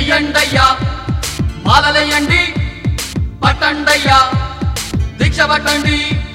వెయ్యండయ్యా మాలలయ్యండి పట్టండయ్యా దీక్ష పట్టండి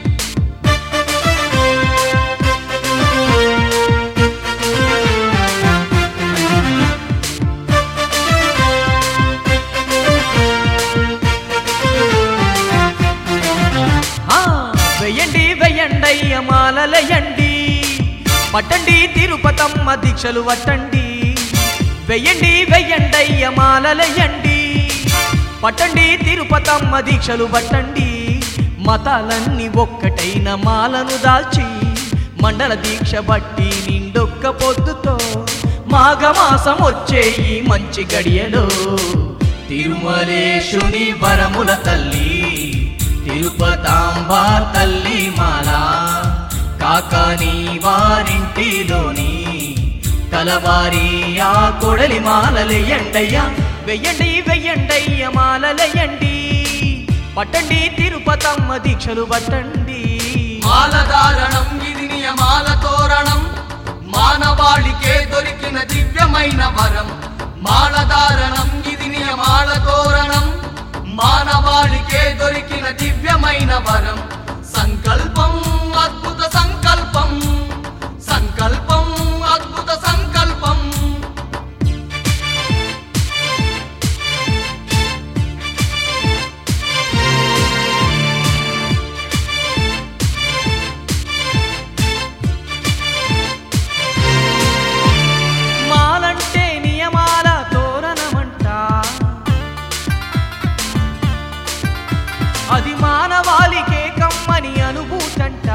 ఆ, వెయ్యండి వెయ్యండయ్య మాలలయండి పట్టండి తిరుపతమ్మ దీక్షలు పట్టండి వెయ్యండి వెయ్యండయ్య మాలలయండి పట్టండి తిరుపతమ్మ దీక్షలు పట్టండి మతాలన్నీ ఒక్కటైన మాలను దాల్చి మండల దీక్ష బట్టి నిండొక్క పొద్దుతో మాఘమాసం వచ్చే ఈ మంచి గడియలో తిరుమలేశుని వరముల తల్లి తిరుపతాంబ తల్లి మాల కాకాని వారింటిలోని కలవారి ఆ కొడలి మాలలెయ్యండయ్యా వెయ్యండి వెయ్యండయ్య మాలలెయ్యండి పట్టండి తిరుపతమ్మ దీక్షలు పట్టండి మాలధారణం ఇది నియమాల తోరణం మానవాళికే దొరికిన దివ్యమైన వరం మాలధారణం ఇది నియమాల తోరణం మానవాళికే దొరికిన దివ్యమైన వరం సంకల్పం అద్భుత సంకల్పం సంకల్పం అద్భుత సంకల్పం మాలంటే నియమాల తోరణమంట అది మానవాళికే కమ్మని అనుభూతంట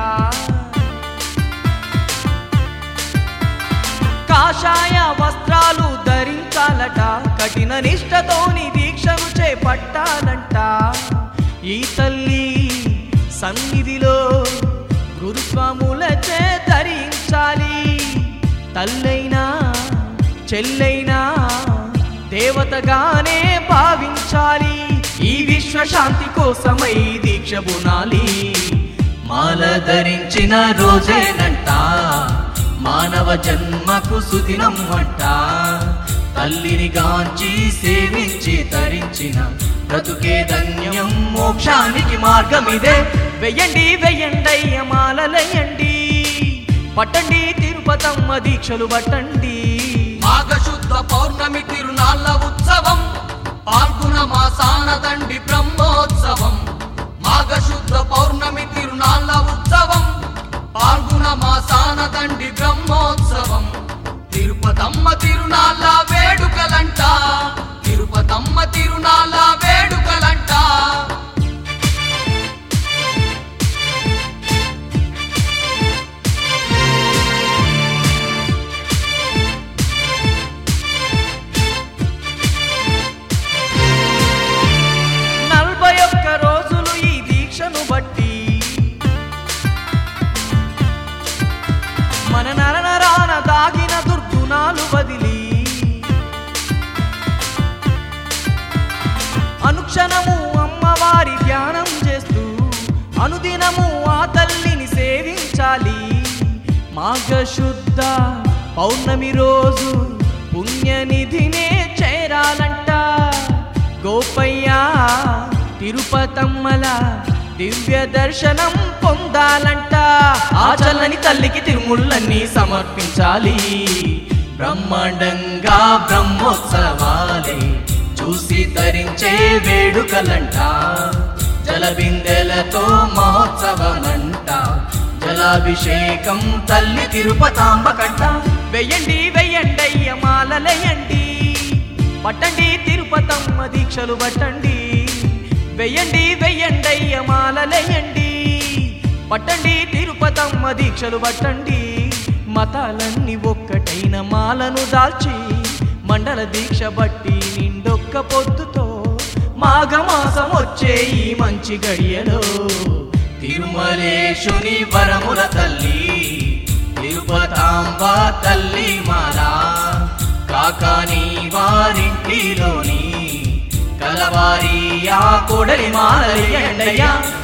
కాషాయ వస్త్రాలు ధరించాలట కఠిన నిష్టతోని దీక్షను చేపట్టాలంట ఈ తల్లి సన్నిధిలో గురుస్వాములచే ధరించాలి తల్లైనా చెల్లైనా దేవతగానే భావించాలి ఈ విశ్వశాంతి కోసమై దీక్ష బునాలి మాల ధరించిన రోజేనంట మానవ జన్మకు సుదినం అంట తల్లిని గాంచి సేవించి తరించిన బ్రతుకే ధన్యం మోక్షానికి మార్గం ఇదే వెయ్యండి వెయ్యండయ్య మాలలయ్యండి పట్టండి తిరుపతమ్మ దీక్షలు పట్టండి మాఘశుద్ధ పౌర్ణమి తిరునాళ్ళ ఉత్సవం పాల్గొన మాసాన దండి బ్రహ్మోత్సవం మాఘశుద్ధ పౌర్ణమి తిరునాళ్ళ ఉత్సవం పాల్గొన మాసాన దండి బ్రహ్మోత్సవం తిరుపతమ్మ తిరునాళ్ళ వేడుకలంట తిరుపతమ్మ తిరునాళ్ళ వేడుకలంట నలభై ఒక్క రోజులు ఈ దీక్షను బట్టి మన నరనరాన దాగిన దుర్గుణాలు బదిలి అనుక్షణము అమ్మవారి ధ్యానం చేస్తూ అనుదినము ఆ తల్లిని సేవించాలి మాఘశుద్ధ పౌర్ణమి రోజు పుణ్యనిధినే చేరాలంట గోపయ్య తిరుపతమ్మల దివ్య దర్శనం పొందాలంట ఆ చల్లని తల్లికి తిరుముళ్ళన్నీ సమర్పించాలి బ్రహ్మాండంగా బ్రహ్మోత్సవాలే చూసి తరించే వేడుకలంట జలబిందెలతో మహోత్సవమంట జలాభిషేకం తల్లి తిరుపతాంబ కంట వెయ్యండి వెయ్యండయ్య మాలలయండి పట్టండి తిరుపతమ్మ దీక్షలు పట్టండి వెయ్యండి వెయ్యండయ్య మాలలయండి పట్టండి తిరుపతమ్మ దీక్షలు పట్టండి మతాలన్నీ ఒక్కటైన మాలను దాల్చి మండల దీక్ష బట్టి నిండొక్క పొద్దుతో మాఘమాసం వచ్చే ఈ మంచి గడియలో తిరుమలేశుని వరముల తల్లి తిరుపతాంబ తల్లి మాల కాకాని వారింటిలోని కలవారి ఆ కొడలి మాలయ్యండయ్యా